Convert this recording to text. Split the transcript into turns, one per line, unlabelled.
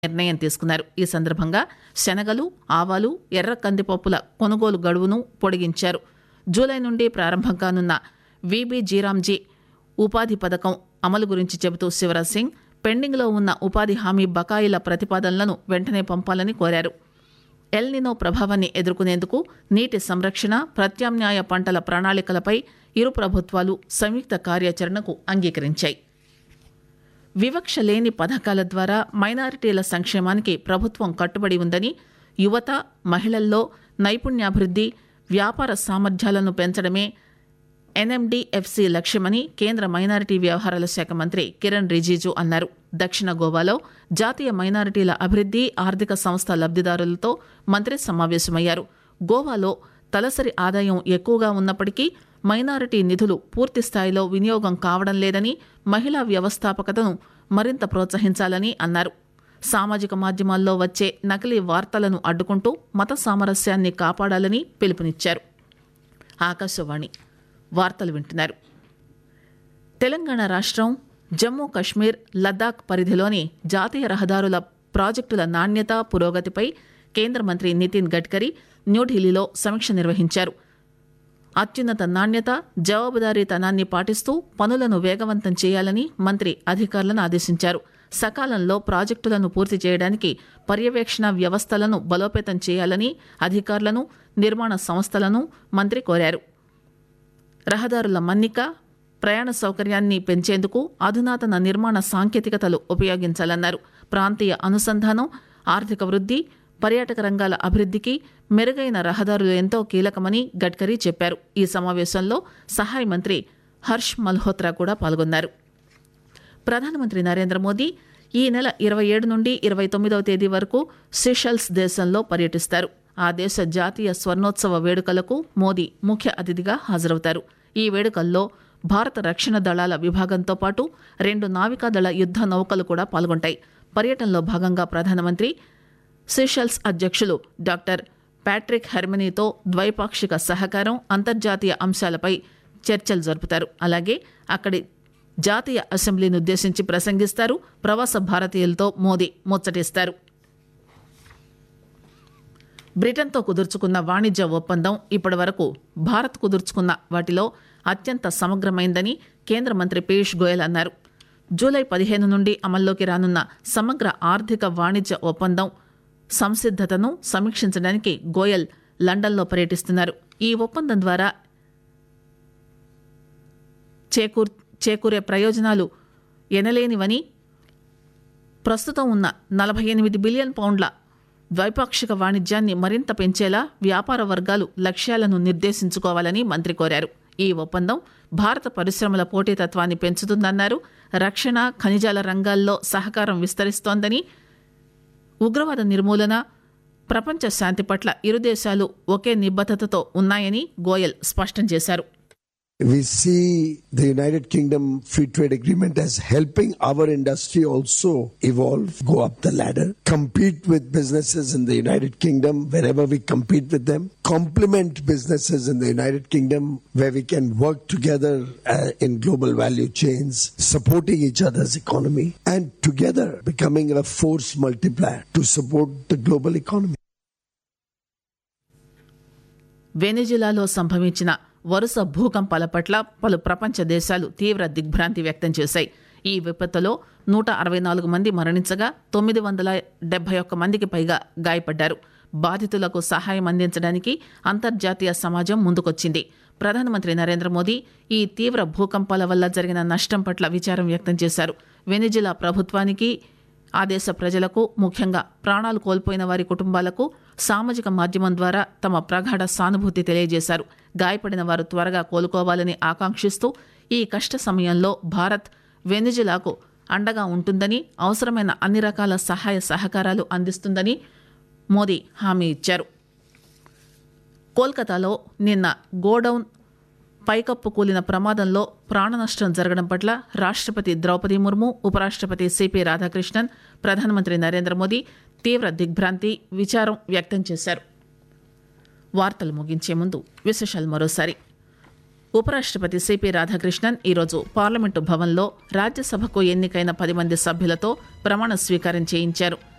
నిర్ణయం తీసుకున్నారు ఈ సందర్భంగా శనగలు ఆవాలు ఎర్ర కందిపప్పుల కొనుగోలు గడువును పొడిగించారు జూలై నుండి ప్రారంభం కానున్న వీబీ జీరాంజీ ఉపాధి పథకం అమలు గురించి చెబుతూ శివరాజ్ సింగ్ పెండింగ్లో ఉన్న ఉపాధి హామీ బకాయిల ప్రతిపాదనలను వెంటనే పంపాలని కోరారు ఎల్నినో ప్రభావాన్ని ఎదుర్కొనేందుకు నీటి సంరక్షణ ప్రత్యామ్నాయ పంటల ప్రణాళికలపై ఇరు ప్రభుత్వాలు సంయుక్త కార్యాచరణకు అంగీకరించాయి వివక్ష లేని పథకాల ద్వారా మైనారిటీల సంక్షేమానికి ప్రభుత్వం కట్టుబడి ఉందని యువత మహిళల్లో నైపుణ్యాభివృద్ధి వ్యాపార సామర్థ్యాలను పెంచడమే ఎన్ఎండిఎఫ్సి లక్ష్యమని కేంద్ర మైనారిటీ వ్యవహారాల శాఖ మంత్రి కిరణ్ రిజిజు అన్నారు దక్షిణ గోవాలో జాతీయ మైనారిటీల అభివృద్ధి ఆర్థిక సంస్థ లబ్దిదారులతో మంత్రి సమావేశమయ్యారు గోవాలో తలసరి ఆదాయం ఎక్కువగా ఉన్నప్పటికీ మైనారిటీ నిధులు పూర్తి స్థాయిలో వినియోగం కావడం లేదని మహిళా వ్యవస్థాపకతను మరింత ప్రోత్సహించాలని అన్నారు సామాజిక మాధ్యమాల్లో వచ్చే నకిలీ వార్తలను అడ్డుకుంటూ మత సామరస్యాన్ని కాపాడాలని పిలుపునిచ్చారు ఆకాశవాణి వార్తలు వింటున్నారు తెలంగాణ రాష్ట్రం జమ్మూ కశ్మీర్ లద్దాఖ్ పరిధిలోని జాతీయ రహదారుల ప్రాజెక్టుల నాణ్యత పురోగతిపై కేంద్ర మంత్రి నితిన్ గడ్కరీ న్యూఢిల్లీలో సమీక్ష నిర్వహించారు అత్యున్నత నాణ్యత జవాబుదారీతనాన్ని పాటిస్తూ పనులను వేగవంతం చేయాలని మంత్రి అధికారులను ఆదేశించారు సకాలంలో ప్రాజెక్టులను పూర్తి చేయడానికి పర్యవేక్షణ వ్యవస్థలను బలోపేతం చేయాలని అధికారులను నిర్మాణ సంస్థలను మంత్రి కోరారు రహదారుల మన్నిక ప్రయాణ సౌకర్యాన్ని పెంచేందుకు అధునాతన నిర్మాణ సాంకేతికతలు ఉపయోగించాలన్నారు ప్రాంతీయ అనుసంధానం ఆర్థిక వృద్ధి పర్యాటక రంగాల అభివృద్ధికి మెరుగైన రహదారులు ఎంతో కీలకమని గడ్కరీ చెప్పారు ఈ సమావేశంలో సహాయ మంత్రి హర్ష్ మల్హోత్రా కూడా పాల్గొన్నారు ప్రధానమంత్రి నరేంద్ర మోదీ ఈ నెల ఇరవై ఏడు నుండి ఇరవై తొమ్మిదవ తేదీ వరకు సిషల్స్ దేశంలో పర్యటిస్తారు ఆ దేశ జాతీయ స్వర్ణోత్సవ వేడుకలకు మోదీ ముఖ్య అతిథిగా హాజరవుతారు ఈ వేడుకల్లో భారత రక్షణ దళాల విభాగంతో పాటు రెండు నావికాదళ యుద్ధ నౌకలు కూడా పాల్గొంటాయి పర్యటనలో భాగంగా ప్రధానమంత్రి సిషల్స్ అధ్యక్షులు డాక్టర్ ప్యాట్రిక్ హెర్మనీతో ద్వైపాక్షిక సహకారం అంతర్జాతీయ అంశాలపై చర్చలు జరుపుతారు అలాగే అక్కడి జాతీయ అసెంబ్లీని ఉద్దేశించి ప్రసంగిస్తారు ప్రవాస భారతీయులతో మోదీ ముచ్చటిస్తారు బ్రిటన్తో కుదుర్చుకున్న వాణిజ్య ఒప్పందం ఇప్పటి వరకు భారత్ కుదుర్చుకున్న వాటిలో అత్యంత సమగ్రమైందని కేంద్ర మంత్రి పీయూష్ గోయల్ అన్నారు జూలై పదిహేను నుండి అమల్లోకి రానున్న సమగ్ర ఆర్థిక వాణిజ్య ఒప్పందం సంసిద్దతను సమీక్షించడానికి గోయల్ లండన్లో పర్యటిస్తున్నారు ఈ ఒప్పందం ద్వారా చేకూర్ చేకూరే ప్రయోజనాలు ఎనలేనివని ప్రస్తుతం ఉన్న నలభై ఎనిమిది బిలియన్ పౌండ్ల ద్వైపాక్షిక వాణిజ్యాన్ని మరింత పెంచేలా వ్యాపార వర్గాలు లక్ష్యాలను నిర్దేశించుకోవాలని మంత్రి కోరారు ఈ ఒప్పందం భారత పరిశ్రమల పోటీతత్వాన్ని పెంచుతుందన్నారు రక్షణ ఖనిజాల రంగాల్లో సహకారం విస్తరిస్తోందని ఉగ్రవాద నిర్మూలన ప్రపంచ శాంతి పట్ల ఇరు దేశాలు ఒకే నిబద్ధతతో ఉన్నాయని గోయల్ స్పష్టం చేశారు
We see the United Kingdom Free Trade Agreement as helping our industry also evolve, go up the ladder, compete with businesses in the United Kingdom wherever we compete with them, complement businesses in the United Kingdom where we can work together uh, in global value chains, supporting each other's economy, and together becoming a force multiplier to support the global economy.
వెనిజులాలో సంభవించిన వరుస భూకంపాల పట్ల పలు ప్రపంచ దేశాలు తీవ్ర దిగ్భ్రాంతి వ్యక్తం చేశాయి ఈ విపత్తులో నూట అరవై నాలుగు మంది మరణించగా తొమ్మిది వందల డెబ్బై ఒక్క మందికి పైగా గాయపడ్డారు బాధితులకు సహాయం అందించడానికి అంతర్జాతీయ సమాజం ముందుకొచ్చింది ప్రధానమంత్రి నరేంద్ర మోదీ ఈ తీవ్ర భూకంపాల వల్ల జరిగిన నష్టం పట్ల విచారం వ్యక్తం చేశారు వెనిజులా ప్రభుత్వానికి ఆ దేశ ప్రజలకు ముఖ్యంగా ప్రాణాలు కోల్పోయిన వారి కుటుంబాలకు సామాజిక మాధ్యమం ద్వారా తమ ప్రగాఢ సానుభూతి తెలియజేశారు గాయపడిన వారు త్వరగా కోలుకోవాలని ఆకాంక్షిస్తూ ఈ కష్ట సమయంలో భారత్ వెనిజులాకు అండగా ఉంటుందని అవసరమైన అన్ని రకాల సహాయ సహకారాలు అందిస్తుందని మోదీ హామీ ఇచ్చారు కోల్కతాలో నిన్న గోడౌన్ పైకప్పు కూలిన ప్రమాదంలో ప్రాణనష్టం జరగడం పట్ల రాష్ట్రపతి ద్రౌపది ముర్ము ఉపరాష్ట్రపతి సిపి రాధాకృష్ణన్ ప్రధానమంత్రి నరేంద్ర మోదీ తీవ్ర దిగ్భ్రాంతి విచారం వ్యక్తం చేశారు వార్తలు ముగించే ముందు విశేషాలు మరోసారి ఉపరాష్ట్రపతి సిపి రాధాకృష్ణన్ ఈరోజు పార్లమెంటు భవన్లో రాజ్యసభకు ఎన్నికైన పది మంది సభ్యులతో ప్రమాణ స్వీకారం చేయించారు